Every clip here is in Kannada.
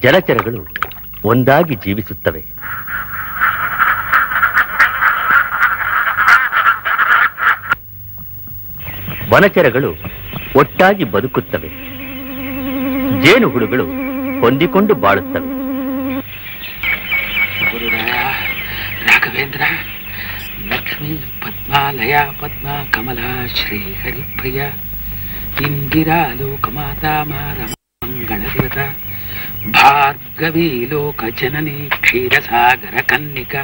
ಜಲಚರಗಳು ಒಂದಾಗಿ ಜೀವಿಸುತ್ತವೆ ವನಚರಗಳು ಒಟ್ಟಾಗಿ ಬದುಕುತ್ತವೆ ಜೇನುಹುಳುಗಳು ಹೊಂದಿಕೊಂಡು ಬಾಳುತ್ತವೆ ಗುರುರಾಯ ರಾಘವೇಂದ್ರ ಲಕ್ಷ್ಮೀ ಪದ್ಮಾಲಯ ಪದ್ಮ ಕಮಲ ಶ್ರೀ ಹರಿಪ್ರಿಯ ಇಂದಿರಾ ಲೋಕಮಾತಾ ಮಾರ ಮಂಗಳ ದೇವತ ಭಾರ್ಗವಿ ಲೋಕ ಜನನಿ ಕ್ಷೀರಸಾಗರ ಕನ್ನಿಕ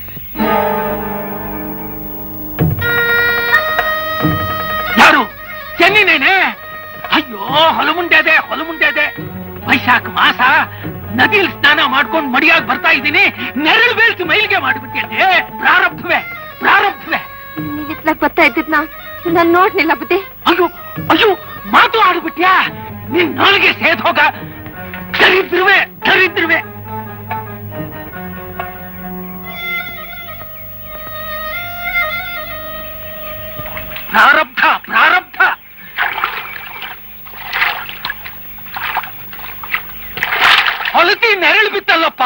ಯಾರು ಚೆನ್ನಿನೇನೆ ಅಯ್ಯೋ ಹೊಲಮುಂಡೆ ಇದೆ ಹೊಲಮುಂಡೆ ಇದೆ ವೈಶಾಖ ಮಾಸ ನದಿಲ್ ಸ್ನಾನ ಮಾಡ್ಕೊಂಡು ಮಡಿಯಾಗಿ ಬರ್ತಾ ಇದ್ದೀನಿ ನೆರಳು ಬೀಳ್ಸಿ ಮೈಲಿಗೆ ಮಾಡಿಬಿಟ್ಟಿದ್ದೆ ಪ್ರಾರಬ್ಧವೇ ಪ್ರಾರಬ್ಧವೇ ನೀವ್ ಇತ್ಲಾಗ್ ಬರ್ತಾ ಇದ್ದಿದ್ನ ನಾನ್ ನೋಡ್ನಿಲ್ಲ ಬುದ್ಧಿ ಅಯ್ಯೋ ಅಯ್ಯೋ ಮಾತು ಆಡ್ಬಿಟ್ಯಾ ನಿನ್ ನಾಲಿಗೆ ಸೇದ್ ಹೋಗ ದರಿದ್ರವೇ ದರಿದ್ರವೇ ಪ್ರಾರಬ್ಧ ಪ್ರಾರಬ್ಧ ಹೊಲತಿ ನೆರಳು ಬಿತ್ತಲ್ಲಪ್ಪ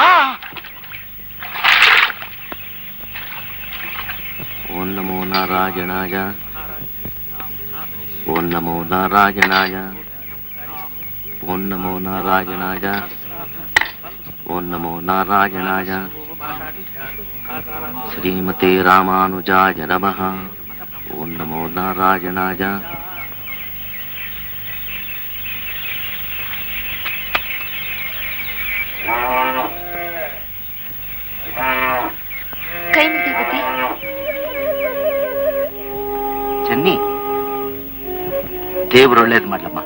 ಓಂ ನಮೋ ನಾರಾಯಣಾಯ ಓಂ ನಮೋ ನಾರಾಯಣಾಯ ಓಂ ನಮೋ ನಾರಾಯಣಾಯ ಓಂ ನಮೋ ನಾರಾಯಣಾಯ ಶ್ರೀಮತೆ ರಾಮಾನುಜಾಯ ನಮಃ ಓಂ ನಮೋ ನಾರಾಯಣಾಯ ಕೈ ಮುಗ್ದಿ ಬುದ್ಧಿ ಚೆನ್ನಿ ದೇವ್ರು ಒಳ್ಳೇದು ಮಾಡ್ಲಮ್ಮ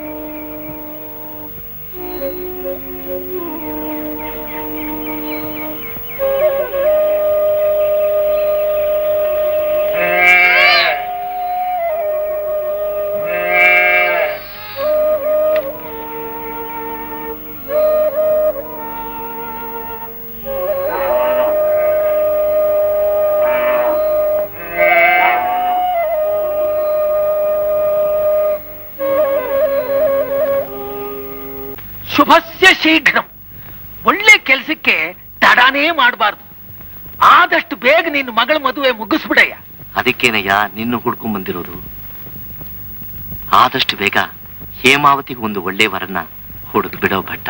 ಶುಭಸ್ಯ ಶೀಘ್ರಂ ಒಳ್ಳೆ ಕೆಲ್ಸಕ್ಕೆ ತಡಾನೇ ಮಾಡಬಾರ್ದು ಆದಷ್ಟು ಬೇಗ ನಿನ್ನ ಮಗಳ ಮದುವೆ ಮುಗಿಸ್ಬಿಡಯ್ಯ ಅದಕ್ಕೇನಯ್ಯ ನಿನ್ನ ಹುಡ್ಕೊಂಡ್ ಬಂದಿರೋದು ಆದಷ್ಟು ಬೇಗ ಹೇಮಾವತಿಗೆ ಒಂದು ಒಳ್ಳೆ ವರನ್ನ ಹುಡುಕ್ ಬಿಡೋ ಭಟ್ಟ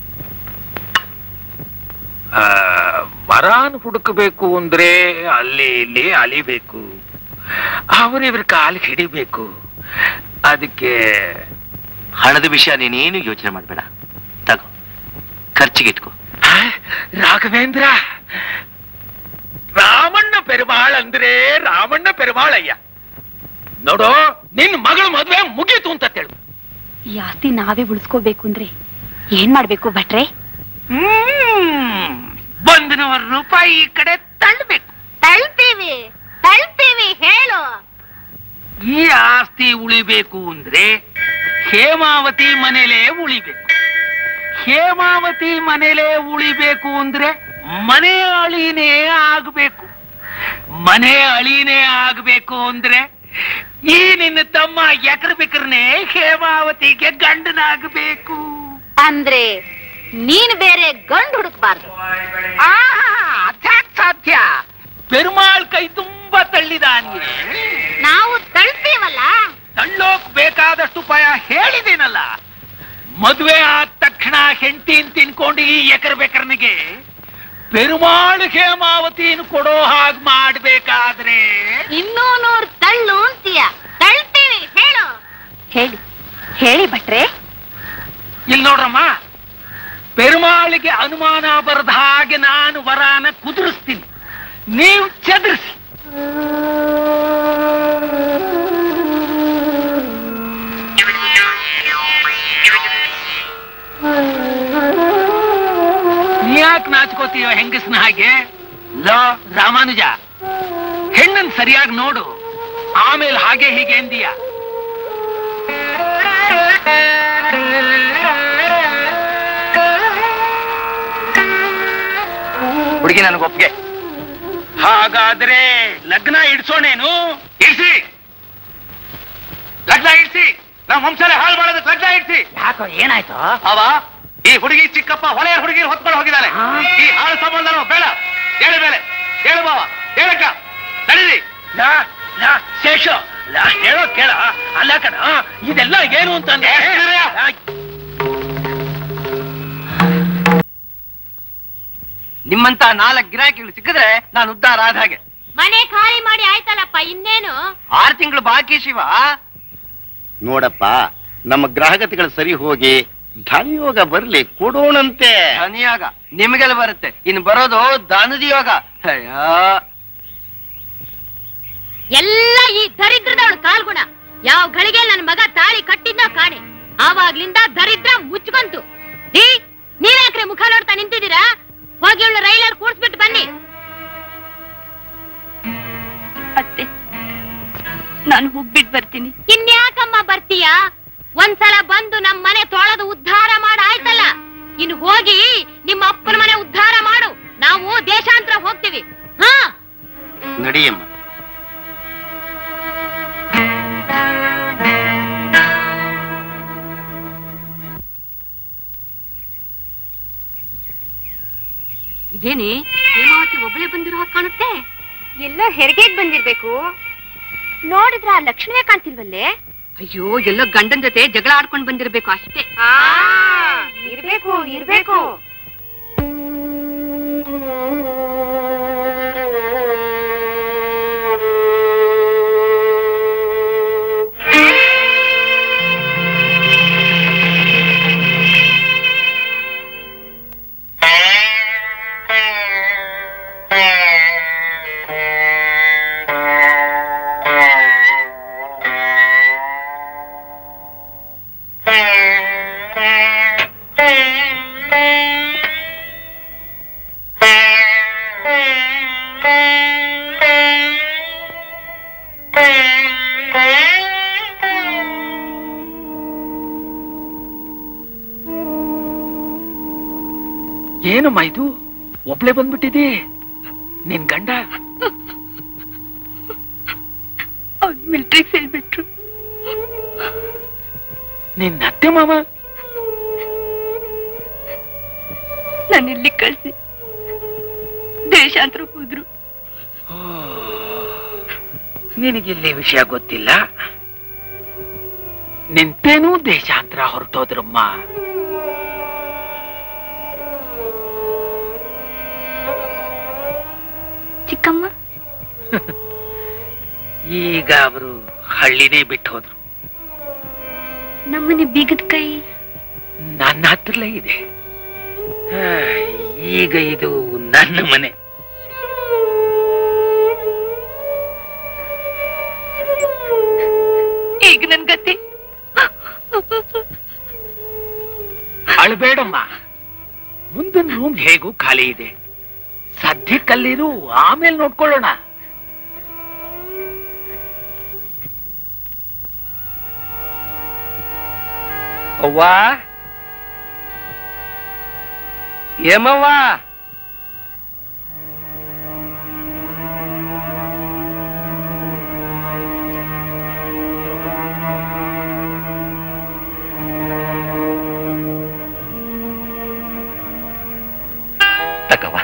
ಆ, ವರಾನ್ ಹುಡುಕಬೇಕು ಅಂದ್ರೆ ಅಲ್ಲಿ ಇಲ್ಲಿ ಅಲಿಬೇಕು ಅವರಿವ್ರ ಕಾಲು ಹಿಡಿಬೇಕು ಅದಕ್ಕೆ ಹಣದ ವಿಷಯ ನೀನೇನು ಯೋಚನೆ ಮಾಡ್ಬೇಡ ತಗೋ ಖರ್ಚಿಗೆ ಇಟ್ಕೋ ಆ, ರಾಘವೇಂದ್ರ ರಾಮಣ್ಣ ಪೆರುಮಾಳ್ ಅಂದ್ರೆ ರಾಮಣ್ಣ ಪೆರುಮಾಳಯ್ಯ ನೋಡು ನಿನ್ ಮಗಳ ಮದ್ವೆ ಮುಗೀತು ಅಂತ ತಿಳು ಈ ಆಸ್ತಿ ನಾವೇ ಉಳಿಸ್ಕೋಬೇಕು ಅಂದ್ರೆ ಏನ್ ಮಾಡ್ಬೇಕು ಭಟ್ರೆ ಹ್ಮ್ ಬಂದನವರ ರೂಪಾಯಿ ಈ ಕಡೆ ತಳ್ಳಬೇಕು ತಳ್ತೀವಿ ತಳ್ತೀವಿ ಹೇಳು ಈ ಆಸ್ತಿ ಉಳಿಬೇಕು ಅಂದ್ರೆ ಹೇಮಾವತಿ ಮನೇಲೇ ಉಳಿಬೇಕು ಹೇಮಾವತಿ ಮನೇಲೇ ಉಳಿಬೇಕು ಅಂದ್ರೆ ಮನೆ ಅಳಿನೇ ಆಗ್ಬೇಕು ಮನೆ ಅಳಿನೇ ಆಗ್ಬೇಕು ಅಂದ್ರೆ ಈ ನಿನ್ನ ತಮ್ಮ ಎಕರ್ ಬಿಕರ್ನೆ ಹೇಮಾವತಿಗೆ ಗಂಡನಾಗಬೇಕು ಅಂದ್ರೆ ನೀನ್ ಬೇರೆ ಗಂಡು ಹುಡುಕ್ಬಾರ್ದು ಆ ಅದ್ಯಾಕ್ ಸಾಧ್ಯ ಪೆರುಮಾಳ್ ಕೈ ತುಂಬಾ ತಳ್ಳಿದಾನೆ ನಾವು ತಳ್ತೀವಲ್ಲ ತಳ್ಳೋಕ್ ಬೇಕಾದಷ್ಟು ಉಪಾಯ ಹೇಳಿದೇನಲ್ಲ ಮದುವೆ ಆದ ತಕ್ಷಣ ಹೆಂಡತಿನ್ ತಿನ್ಕೊಂಡು ಈ ಎಕರ್ ಬೇಕರ್ನಿಗೆ ಪೆರುಮಾಳ್ ಹೇಮಾವತಿನ ಕೊಡೋ ಹಾಗ್ ಮಾಡ್ಬೇಕಾದ್ರೆ ಇನ್ನೂ ನೂರ್ ತಳ್ಳು ಅಂತೀಯ ತಳ್ತೀವಿ ಹೇಳು ಹೇಳಿ ಹೇಳಿ ಭಟ್ರೆ ಇಲ್ಲಿ ನೋಡ್ರಮ್ಮ ಪೆರುಮಾಳಿಗೆ ಅನುಮಾನ ಬರದ ಹಾಗೆ ನಾನು ವರಾನ ಕುದುರಿಸ್ತೀನಿ ನೀವು ಚದುರಿಸಿ ಯಾಕೆ ನಾಚ್ಕೋತೀಯೋ ಹೆಂಗಸ್ನ ಹಾಗೆ ಲೋ ರಾಮಾನುಜ ಹೆಣ್ಣನ್ ಸರಿಯಾಗಿ ನೋಡು ಆಮೇಲೆ ಹಾಗೆ ಹೀಗೆ ಎಂದೀಯ ಹುಡುಗಿ ನನಗೆ ಒಪ್ಪಿಗೆ ಹಾಗಾದ್ರೆ ಲಗ್ನ ಇಡ್ಸೋಣೇನು ಇಡ್ಸಿ ಲಗ್ನ ಇಡ್ಸಿ ನಮ್ಮ ವಂಶನೇ ಹಾಳು ಮಾಡೋದಕ್ಕೆ ಲಗ್ನ ಇಡ್ಸಿ ಯಾಕೋ ಏನಾಯ್ತು ಅವ ಈ ಹುಡುಗಿ ಚಿಕ್ಕಪ್ಪ ಹೊಳೆಯ ಹುಡುಗಿ ಹೊತ್ಕೊಂಡು ಹೋಗಿದ್ದಾನೆ ಆ? ಈ ಹಾಳು ಸಂಬಂಧ ಬೇಡ ಹೇಳಿ ಮೇಲೆ ಹೇಳು ಬಾವ ಹೇಳಕ್ಕ ನಡೀರಿ ಲಾ, ಲಾ, ಶೇಷ ಲಾ, ಹೇಳೋ ಕೇಳ ಅಲ್ಲ ಕಣ ಇದೆಲ್ಲ ಏನು ಅಂತಂದ್ರೆ ಏ, ಹಿರಿಯ. ನಿಮ್ಮಂತ ನಾಲ್ಕು ಗಿರಾಕಿಗಳು ಸಿಕ್ಕಿದ್ರೆ ನಾನು ಉದ್ಧಾರ ಆದ ಹಾಗೆ ಮನೆ ಖಾಲಿ ಮಾಡಿ ಆಯ್ತಲ್ಲಪ್ಪ ಇನ್ನೇನು ಆರು ತಿಂಗಳು ಬಾಕಿ ಶಿವ ನೋಡಪ್ಪ ನಮ್ಮ ಗ್ರಾಹಕತೆಗಳು ಸರಿ ಹೋಗಿ ಧನಯೋಗ ಬರ್ಲಿ ಕೊಡೋಣಂತೆ ಧನಿಯೋಗ ನಿಮಗೆಲ್ಲ ಬರುತ್ತೆ ಇನ್ನು ಬರೋದು ದಾನದ ಯೋಗ ಅಯ್ಯೋ ಎಲ್ಲ ಈ ದರಿದ್ರದವಳು ಕಾಲ್ಗುಣ ಯಾವ ಗಳಿಗೆ ನನ್ನ ಮಗ ತಾಳಿ ಕಟ್ಟಿದ್ದ ಕಾಣೆ ಆವಾಗ್ಲಿಂದ ದರಿದ್ರ ಮುಚ್ಕೊಂತು ರೀ ನೀವ್ಯಾಕ್ರೆ ಮುಖ ನೋಡ್ತಾ ನಿಂತಿದ್ದೀರಾ ಹೋಗಿ ಅವಳು ರೈಲಲ್ಲಿ ಕೂಡ್ಸ್ಬಿಟ್ಟು ಬನ್ನಿ ಅತ್ತೆ ನಾನು ಹೋಗ್ಬಿಟ್ ಬರ್ತೀನಿ ಇನ್ಯಾಕಮ್ಮ ಬರ್ತೀಯಾ ಒಂದ್ಸಲ ಬಂದು ನಮ್ ಮನೆ ತೊಳೆದು ಉದ್ಧಾರ ಮಾಡ ಆಯ್ತಲ್ಲ ಇನ್ನು ಹೋಗಿ ನಿಮ್ಮ ಅಪ್ಪನ ಮನೆ ಉದ್ಧಾರ ಮಾಡು ನಾವು ದೇಶಾಂತರ ಹೋಗ್ತೀವಿ ಹಾ ನಡಿಯಮ್ಮ ಇದೇನಿ ಹೇಮಾವತಿ ಒಬ್ಬಳೆ ಬಂದಿರೋ ಹಾಗೆ ಕಾಣುತ್ತೆ ಎಲ್ಲ ಹೆರಿಗೆಗ್ ಬಂದಿರ್ಬೇಕು ನೋಡಿದ್ರ ಆ ಲಕ್ಷಣವೇ ಕಾಣ್ತಿಲ್ವಲ್ಲೇ ಅಯ್ಯೋ ಎಲ್ಲ ಗಂಡನ್ ಜೊತೆ ಜಗಳ ಆಡ್ಕೊಂಡ್ ಬಂದಿರ್ಬೇಕು ಅಷ್ಟೇ ಇರ್ಬೇಕು ಇರ್ಬೇಕು ಏನಮ್ಮ ಇದು ಒಬ್ಳೆ ಬಂದ್ಬಿಟ್ಟಿದೆ ನಿನ್ ಗಂಡ ಅವ್ರು ಮಿಲ್ಟ್ರಿಗೆ ಸೇರ್ಬಿಟ್ರು ನಿನ್ ಅತ್ತೆ ಮಾವ ನಾನು ಇಲ್ಲಿ ಕಳ್ಸಿ ದೇಶಾಂತರ ಹೋದ್ರು ನಿನಗಿಲ್ಲಿ ವಿಷಯ ಗೊತ್ತಿಲ್ಲ ನಿಂತೇನೂ ದೇಶಾಂತರ ಹೊರಟೋದ್ರಮ್ಮ ಚಿಕ್ಕಮ್ಮ ಈಗ ಅವರು ಹಳ್ಳಿನೇ ಬಿಟ್ಟು ಹೋದ್ರು ನಮ್ಮನೆ ಬೀಗದ ಕೈ ನನ್ನ ಹತ್ರಲೇ ಇದೆ ಆ, ಈಗ ಇದು ನನ್ನ ಮನೆ ಈಗ ನನ್ ಗತಿ ಅಳ್ಬೇಡಮ್ಮ ಮುಂದಿನ ರೂಮ್ ಹೇಗೂ ಖಾಲಿ ಇದೆ ಸದ್ಯಕ್ಕಲ್ಲಿರು ಆಮೇಲೆ ನೋಡ್ಕೊಳ್ಳೋಣ ಅವ್ವ ಏಮವ್ವ ತಕವ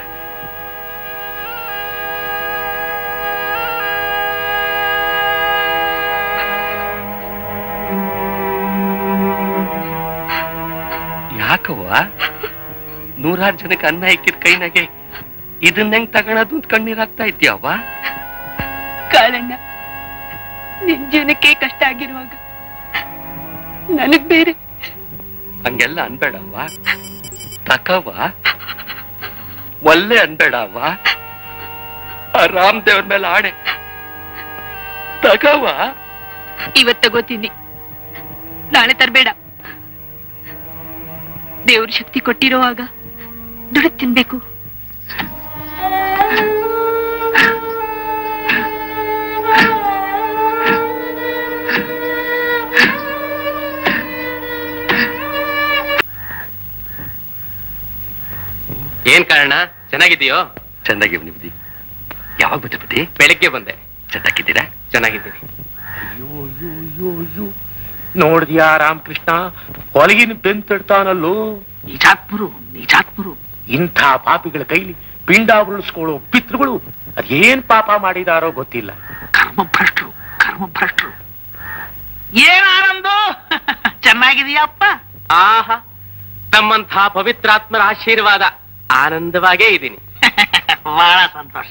ಯಾಕವ್ವ ನೂರಾರು ಜನಕ್ಕೆ ಅನ್ನ ಇಕ್ಕಿದ ಕೈನಾಗೆ ಇದನ್ನ ಹೆಂಗ್ ತಗೊಳೋದು ಅಂತ ಕಣ್ಣೀರಾಗ್ತಾ ಇದ್ಯಾವ ಕಾಳಣ್ಣ ನಿನ್ ಜೀವನಕ್ಕೆ ಕಷ್ಟ ಆಗಿರುವಾಗ ನನಗ್ ಬೇರೆ ಹಂಗೆಲ್ಲ ಅನ್ಬೇಡವ್ವ ತಕವ ಒಲ್ಲೆ ಅನ್ಬೇಡವ್ವ ಆ ರಾಮ್ ದೇವ್ರ ಮೇಲೆ ಆಣೆ ತಗವ ಇವತ್ ತಗೋತೀನಿ ನಾಳೆ ತರ್ಬೇಡ ದೇವ್ರ ಶಕ್ತಿ ಕೊಟ್ಟಿರೋವಾಗ ದುಡ್ಡು ತಿನ್ಬೇಕು ಏನ್ ಕಾರಣ ಚೆನ್ನಾಗಿದೆಯೋ ಚೆನ್ನಾಗಿ ನಿಮ್ದಿ ಯಾವಾಗ ಬಂದೆ ಬುದ್ಧಿ ಬೆಳಿಗ್ಗೆ ಬಂದೆ ಚೆನ್ನಾಗಿದ್ದೀರಾ ಚೆನ್ನಾಗಿದ್ದೀನಿ ಅಯ್ಯೋ ಅಯ್ಯೋ ಅಯ್ಯೋ ಅಯ್ಯೋ ನೋಡ್ದ್ಯಾ ರಾಮಕೃಷ್ಣ ಹೊಲಗಿನ ಬೆಂತಡ್ತಾನಲ್ಲೋ ನಿಜಾತ್ಮರು ನಿಜಾತ್ಮರು ಇಂಥ ಪಾಪಿಗಳ ಕೈಲಿ ಪಿಂಡ ಉರುಳಿಸ್ಕೊಳ್ಳೋ ಪಿತೃಗಳು ಅದೇನ್ ಪಾಪ ಮಾಡಿದಾರೋ ಗೊತ್ತಿಲ್ಲ ಕರ್ಮಭ್ರಷ್ಟರು ಕರ್ಮಭ್ರಷ್ಟರು ಏನ್ ಆನಂದು ಚೆನ್ನಾಗಿದೆಯಪ್ಪ ಆಹಾ ತಮ್ಮಂಥ ಪವಿತ್ರಾತ್ಮರ ಆಶೀರ್ವಾದ ಆನಂದವಾಗೇ ಇದ್ದೀನಿ ಬಹಳ ಸಂತೋಷ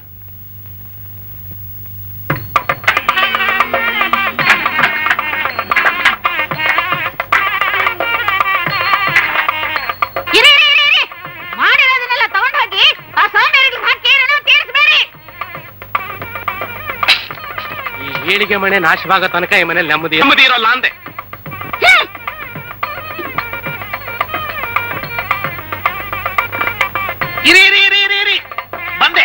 ಇರಿ ಇರಿ, ಇರಿ, ಇರಿ. ಮಾಡಿರೋದನ್ನೆಲ್ಲ ತಗೊಂಡ್ ಹೋಗಿ ಆ ಸೋಂಬೇರಿಗಳು ಹಾಕಿ ಏನೋ ತೀರಿಸ್ಬೇಡಿ ಈ ಏಳಿಗೆ ಮನೆ ನಾಶವಾಗೋ ತನಕ ಈ ಮನೇಲಿ ನೆಮ್ಮದಿ ನೆಮ್ಮದಿ ಇರೋಲ್ಲ ಅಂದೆ ಹ್ಮ್. ಇರಿ ಇರಿ ಇರಿ ಇರಿ ಇರಿ ಬಂದೆ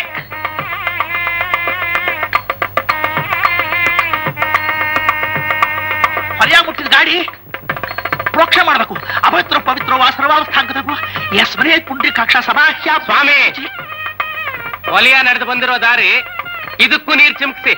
ಹೊರೆಯಾಗಿ ಮುಟ್ಟಿದ ಗಾಡಿ ಪ್ರೋಕ್ಷ ಮಾಡಬೇಕು ಅಪವಿತ್ರ ಪವಿತ್ರ ವಾಸರವಾವಸ್ಥಾಂಕದವು ಯಸ್ಮರೇ ಪುಂಡ್ರಿಕಾಕ್ಷ ಸಭಾಹ್ಯ ಸ್ವಾಮಿ. ವಲಯ ನಡೆದು ಬಂದಿರೋ ದಾರಿ ಇದಕ್ಕೂ ನೀರ್ ಚಿಮ್ಕಿಸಿ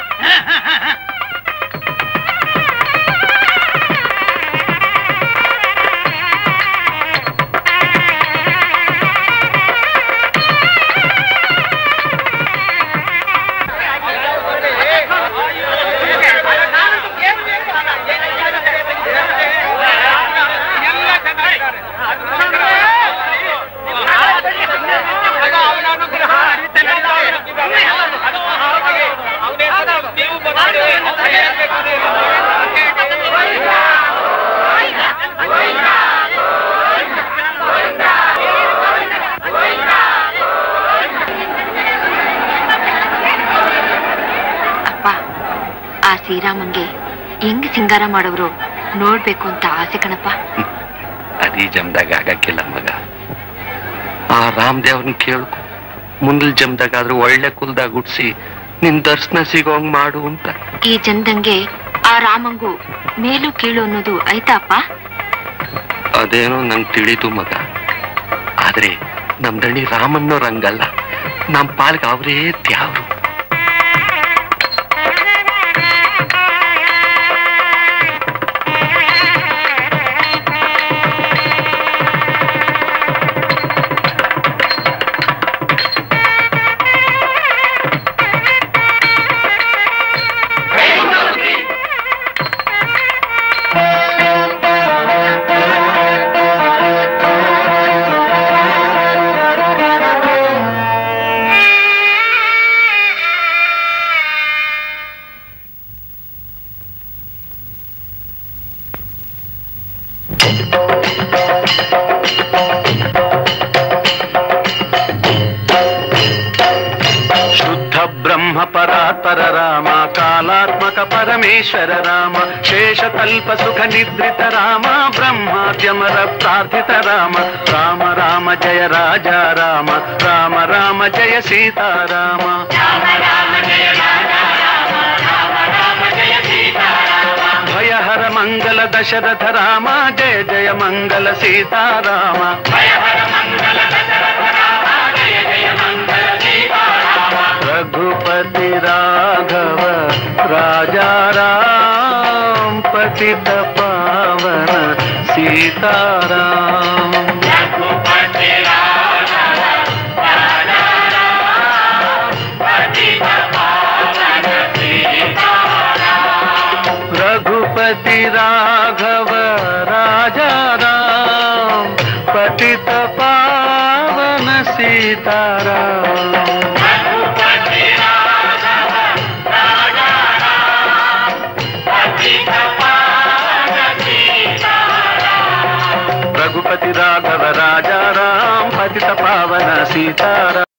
ಅಪ್ಪ ಆ ಶ್ರೀರಾಮಂಗೆ ಹೆಂಗ್ ಸಿಂಗಾರ ಮಾಡೋರು ನೋಡ್ಬೇಕು ಅಂತ ಆಸೆ ಕಣಪ್ಪ ಅದೇ ಜಮ್ದಾಗ ಆಗಕ್ಕಿಲ್ಲ ಮಗ ಆ ರಾಮದೇವ್ರನ್ ಕೇಳ್ಕೊ ಮುಂದಲ್ ಜಮ್ದಾಗಾದ್ರೂ ಒಳ್ಳೆ ಕುಲ್ದಾಗ ಹುಡ್ಸಿ ನಿನ್ ದರ್ಶನ ಸಿಗೋಂಗ್ ಮಾಡು ಅಂತ ಈ ಜನ್ದಂಗೆ ಆ ರಾಮಂಗೂ ಮೇಲು ಕೀಳು ಅನ್ನೋದು ಐತಾ ಅಪ್ಪ ಅದೇನೋ ನಂಗ್ ತಿಳಿದು ಮಗ ಆದ್ರೆ ನಮ್ ದಣಿ ರಾಮಣ್ಣವ್ರಂಗಲ್ಲ ನಮ್ ಪಾಲ್ಗ ಅವರೇ ತ್ಯಾವ್ರು ಶುದ್ಧ ಬ್ರಹ್ಮ ಪರಾತ್ಪರ ರಾಮ ಕಾಲಾತ್ಮಕ ಪರಮೇಶ್ವರ ರಾಮ ಶೇಷಕಲ್ಪ ಸುಖ ನಿದ್ರಿತ ರಾಮ ಬ್ರಹ್ಮಾದ್ಯಮರ ಪ್ರಾರ್ಥಿತ ರಾಮ ರಾಮ ರಾಮ ಜಯ ರಾಜ ರಾಮ ರಾಮ ರಾಮ ಜಯ ಸೀತಾರಾಮ ಭಯಹರ ಮಂಗಲ ದಶರಥ ರಾಮ ಜಯ ಜಯ ಮಂಗಲ ಸೀತಾರಾಮ रघुपति राघव राजा राम पतित पावन सीताराम रघुपति राघव राजा राम पतित पावन सीताराम रघुपति राघव राजा राम पतित पावन सीताराम